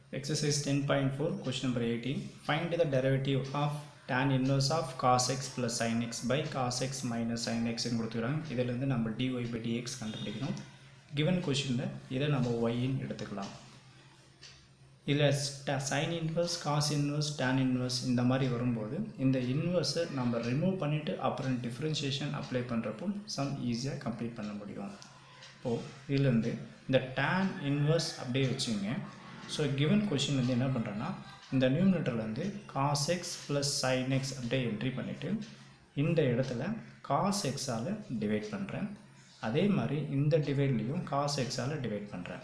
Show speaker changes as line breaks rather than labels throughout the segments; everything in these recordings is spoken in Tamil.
Exercise 10.4, question number 18. Find the derivative of tan inverse of cos x plus sin x by cos x minus sin x ன்னு கொடுத்துக்கிறாங்க இதிலேருந்து நம்ம dy by dx கண்டுபிடிக்கணும் given கொஷினில் இதை நம்ம yன்னு எடுத்துக்கலாம் இதில் sine inverse cos inverse tan inverse இந்த மாதிரி வரும்போது இந்த இன்வர்ஸை நம்ம ரிமூவ் பண்ணிவிட்டு அப்புறம் டிஃப்ரென்ஷியேஷன் அப்ளை பண்ணுறப்போ சம் ஈஸியாக கம்ப்ளீட் பண்ண முடியும் இப்போது இதுலேருந்து இந்த tan இன்வர்ஸ் அப்படியே வச்சுங்க ஸோ கிவன் கொஷின் வந்து என்ன பண்ணுறேன்னா இந்த நியூமினேட்டர்லேருந்து cos x plus sine x அப்படியே என்ட்ரி பண்ணிவிட்டு இந்த இடத்துல காஸ் எக்ஸால் டிவைட் பண்ணுறேன் அதே மாதிரி இந்த டிவைட்லேயும் காஸ் எக்ஸால் டிவைட் பண்ணுறேன்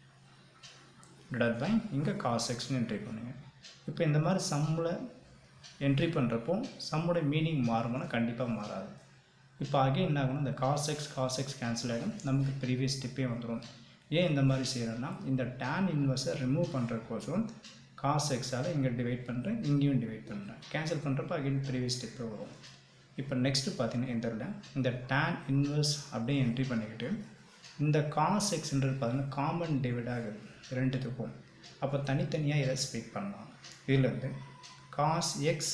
டிவைட் பை இங்கே காஸ் எக்ஸ்னு என்ட்ரி பண்ணுங்க இப்போ இந்த மாதிரி சம்மில் என்ட்ரி பண்ணுறப்போ சம்மோட மீனிங் மாறுமானா கண்டிப்பாக மாறாது இப்போ அகைன் என்ன ஆகணும் இந்த cos x cos x cancel ஆகிடும் நமக்கு ப்ரீவியஸ் ஸ்டெப்பே வந்துடும் ஏன் இந்த மாதிரி செய்கிறோன்னா இந்த டேன் இன்வர்ஸை ரிமூவ் பண்ணுறக்கோசரம் காஸ் எக்ஸால் இங்கே டிவைட் பண்ணுறேன் இங்கேயும் டிவைட் பண்ணுறேன் கேன்சல் பண்ணுறப்போ அகைன் ப்ரீவியஸ் ஸ்டெப்பே வரும் இப்போ நெக்ஸ்ட்டு பார்த்தீங்கன்னா இந்த இடத்துல இந்த டேன் இன்வர்ஸ் அப்படியே என்ட்ரி பண்ணிக்கிட்டு இந்த காஸ் எக்ஸ்ன்றது பார்த்தீங்கன்னா காமன் டிவைட் ஆகுது ரெண்டுத்துக்கும் அப்போ தனித்தனியாக இதை ஸ்பீக் பண்ணலாம் இதுலேருந்து காஸ் எக்ஸ்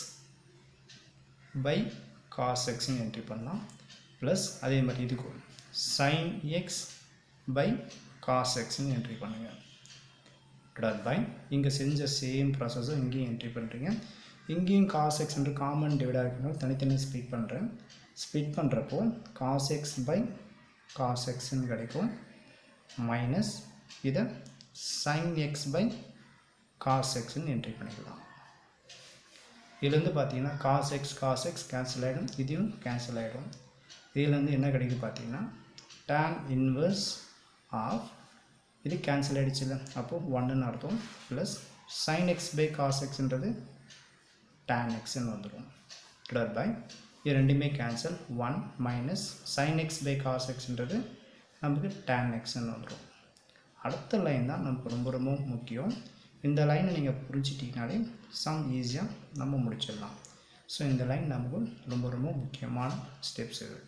பை காஸ் எக்ஸ்னு என்ட்ரி பண்ணலாம் ப்ளஸ் அதே மாதிரி இதுக்கும் சைன் எக்ஸ் பை காஸ் எக்ஸ்னு என்ட்ரி பண்ணுங்கள் டிவைட் பை இங்கே செஞ்ச சேம் ப்ராசஸும் இங்கேயும் என்ட்ரி பண்ணுறீங்க இங்கேயும் காஸ் எக்ஸ் என்று காமன் டிவைடாக இருக்கணும் தனித்தனியாக ஸ்ப்ளிட் பண்ணுறேன் ஸ்ப்ளிட் பண்ணுறப்போ காஸ் எக்ஸ் பை காஸ் எக்ஸ்ன்னு கிடைக்கும் மைனஸ் இதை சைன் எக்ஸ் பை காஸ் எக்ஸ்ன்னு என்ட்ரி பண்ணிக்கலாம் இதுலேருந்து பார்த்தீங்கன்னா cos x cos x cancel ஆகிடும் இதையும் கேன்சல் ஆகிடும் இதுலேருந்து என்ன கிடைக்குது பார்த்தீங்கன்னா tan இன்வர்ஸ் ஆஃப் இது கேன்சல் ஆகிடுச்சுல்ல அப்போது ஒன்றுன்னு அர்த்தம் plus sine x by cos எக்ஸ்ன்றது டேன் எக்ஸ்ன்னு வந்துடும் டிவைட் பை இது ரெண்டுமே cancel one minus sine x by cos எக்ஸ்ன்றது நமக்கு டேன் எக்ஸ்ன்னு வந்துடும் அடுத்த லைன் தான் நமக்கு ரொம்ப ரொம்ப முக்கியம் இந்த லைனை நீங்கள் புரிஞ்சிட்டிங்கனாலே சம் ஈஸியாக நம்ம முடிச்சிடலாம் ஸோ இந்த லைன் நமக்கு ரொம்ப ரொம்ப முக்கியமான ஸ்டெப்ஸ் இது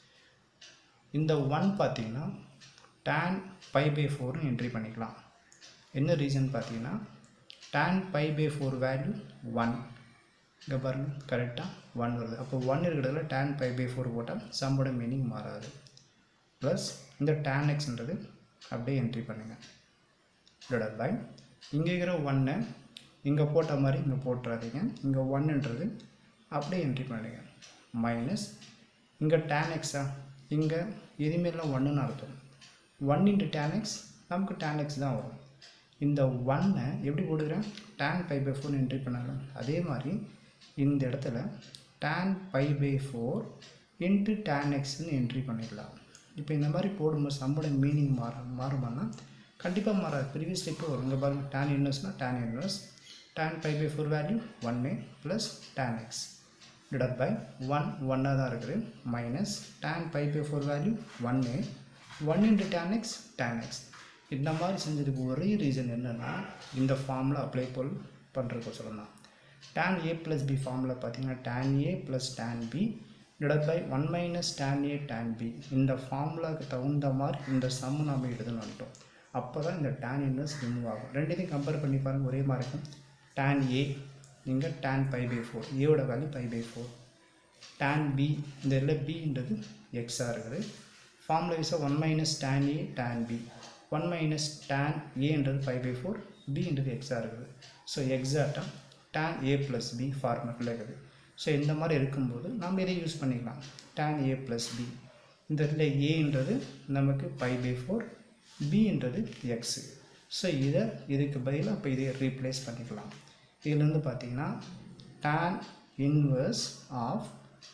இந்த ஒன் பார்த்திங்கன்னா டேன் பை பை ஃபோர்னு என்ட்ரி பண்ணிக்கலாம் என்ன ரீசன் பார்த்தீங்கன்னா tan pi by four value one இங்கே பாருங்கள் கரெக்டாக ஒன் வருது அப்போ ஒன் இருக்கிறதுல டேன் பை பை ஃபோர் போட்டால் சம்மோட மீனிங் மாறாது ப்ளஸ் இந்த டேன் எக்ஸ்ன்றது அப்படியே என்ட்ரி பண்ணுங்கள் டிவைட் பை இங்கே இருக்கிற ஒன்னை இங்கே போட்ட மாதிரி இங்கே போட்டுறாதீங்க இங்கே ஒன்றுன்றது அப்படியே என்ட்ரி பண்ணுங்க மைனஸ் இங்கே டேன் எக்ஸா இங்கே இதுமாரிலாம் ஒன்றுன்னு அர்த்தம் ஒன் இன்ட்டு டேன் எக்ஸ் நமக்கு டேன் எக்ஸ் தான் வரும் இந்த ஒன்னை எப்படி போடுகிறேன் டேன் பை பை ஃபோர்னு என்ட்ரி பண்ணாங்க அதே மாதிரி இந்த இடத்துல tan pi by four into tan எக்ஸ்னு என்ட்ரி பண்ணிடலாம் இப்போ இந்த மாதிரி போடும்போது சம்போட மீனிங் மாற மாறுமானா கண்டிப்பாக மாறாது ப்ரீவியஸ் ஸ்டெப்பு வரும் இங்கே பாருங்கள் டேன் இன்வெர்ஸ்னால் tan inverse tan pi by four value ஒன்று plus tan x divide by one ஒன்னாக தான் இருக்குது minus tan pi by four value ஒன்று one into tan x tan x இந்த மாதிரி செஞ்சதுக்கு ஒரே ரீசன் என்னென்னா இந்த ஃபார்மில் அப்ளை போல் பண்ணுறதுக்கு சொல்லலாம் டேன் ஏ ப்ளஸ் பி ஃபார்மில் பார்த்தீங்கன்னா tan A plus tan B divide by one minus tan A tan B இந்த ஃபார்முலாவுக்கு தகுந்த மாதிரி இந்த சம் நம்ம எழுதணும் வந்துட்டோம் அப்போ தான் இந்த டேன் இன்வெர்ஸ் ரிமூவ் ஆகும் ரெண்டுத்தையும் கம்பேர் பண்ணி பாருங்கள் ஒரே மாதிரி இருக்கும் டேன் ஏ இங்கே டேன் பை பை ஃபோர் ஏவோட value pi by four tan B இந்த இதில் பின்றது எக்ஸாக இருக்குது ஃபார்முலா வைஸாக one minus tan A tan B one minus tan ஏன்றது ஃபைவ் பை ஃபோர் பின்றது எக்ஸாக இருக்குது ஸோ எக்ஸாக்டாக டேன் ஏ ப்ளஸ் பி ஃபார்மெட்டில் இருக்குது ஸோ இந்த மாதிரி இருக்கும்போது நம்ம இதை யூஸ் பண்ணிக்கலாம் டேன் ஏ ப்ளஸ் பி இந்த இடத்துல ஏன்றது நமக்கு பை பை ஃபோர் பின்றது எக்ஸு ஸோ இதை இதுக்கு பதிலாக இப்போ இதை ரீப்ளேஸ் பண்ணிக்கலாம் இதுலேருந்து பார்த்தீங்கன்னா tan inverse of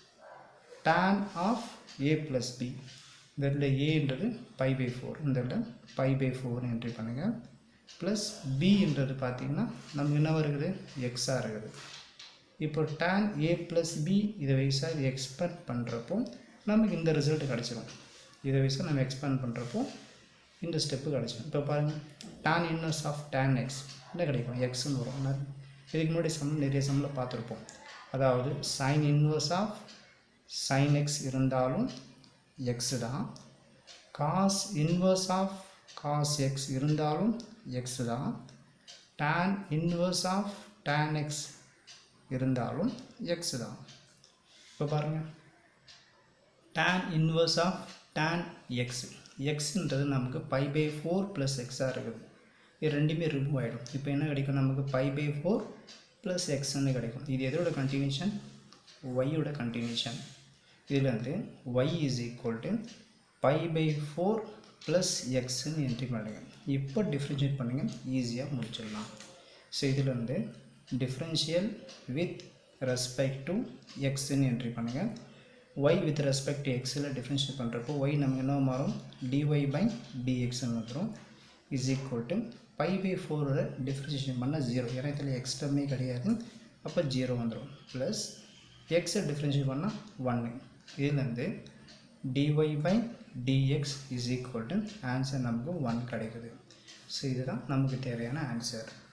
tan of A plus B இந்த இடத்துல ஏன்றது பை பை ஃபோர் இந்த இடத்துல பை பை ஃபோர்னு என்ட்ரி பண்ணுங்கள் ப்ளஸ் பின்றது பார்த்திங்கன்னா நமக்கு என்ன இருக்குது எக்ஸாக இருக்குது இப்போ டேன் ஏ ப்ளஸ் பி இதை வயசாக எக்ஸ்பெண்ட் பண்ணுறப்போ நமக்கு இந்த ரிசல்ட் கிடச்சிரும் இதை வயசாக நம்ம எக்ஸ்பேண்ட் பண்ணுறப்போ இந்த ஸ்டெப்பு கிடச்சிடும் இப்போ பாருங்கள் tan inverse of tan x என்ன கிடைக்கும் எக்ஸ்ன்னு வரும் என்ன இதுக்கு முன்னாடி சம் நிறைய சம்மில் பார்த்துருப்போம் அதாவது sine inverse of sine x இருந்தாலும் எக்ஸு தான் cos inverse of cos x இருந்தாலும் எக்ஸு தான் tan inverse of tan x இருந்தாலும் எக்ஸ் தான் இப்போ பாருங்கள் tan inverse of tan x எக்ஸுன்றது நமக்கு பை பை ஃபோர் ப்ளஸ் எக்ஸாக இருக்குது இது ரெண்டுமே ரிமூவ் ஆகிடும் இப்போ என்ன கிடைக்கும் நமக்கு பை பை ஃபோர் ப்ளஸ் எக்ஸ்ன்னு கிடைக்கும் இது எதோட கண்டினியூஷன் ஒய்யோட கண்டினியூஷன் இதில் வந்து y is equal to pi by four plus எக்ஸ்ன்னு என்ட்ரி பண்ணுங்கள் இப்போ டிஃப்ரென்ஷியேட் பண்ணுங்கள் ஈஸியாக முடிச்சிடலாம் ஸோ இதில் வந்து டிஃப்ரென்ஷியல் வித் ரெஸ்பெக்ட் டு எக்ஸ்ன்னு என்ட்ரி பண்ணுங்கள் ஒய் வித் ரெஸ்பெக்ட் டு எக்ஸில் டிஃப்ரென்ஷியேட் பண்ணுறப்போ ஒய் நமக்கு என்ன மாறும் டிஒய் பை டிஎக்ஸ்ன்னு வந்துடும் is equal to pi by ஃபோரோட டிஃப்ரென்ஷியேஷன் பண்ணால் ஜீரோ ஏன்னா இதில் எக்ஸ்ட்ரமே கிடையாது அப்போ ஜீரோ வந்துடும் ப்ளஸ் எக்ஸை டிஃப்ரென்ஷியேட் பண்ணால் ஒன்று இதுலேருந்து d y by d x is equal to answer நமக்கு ஒன் கிடைக்குது ஸோ இதுதான் நமக்கு தேவையான ஆன்சர்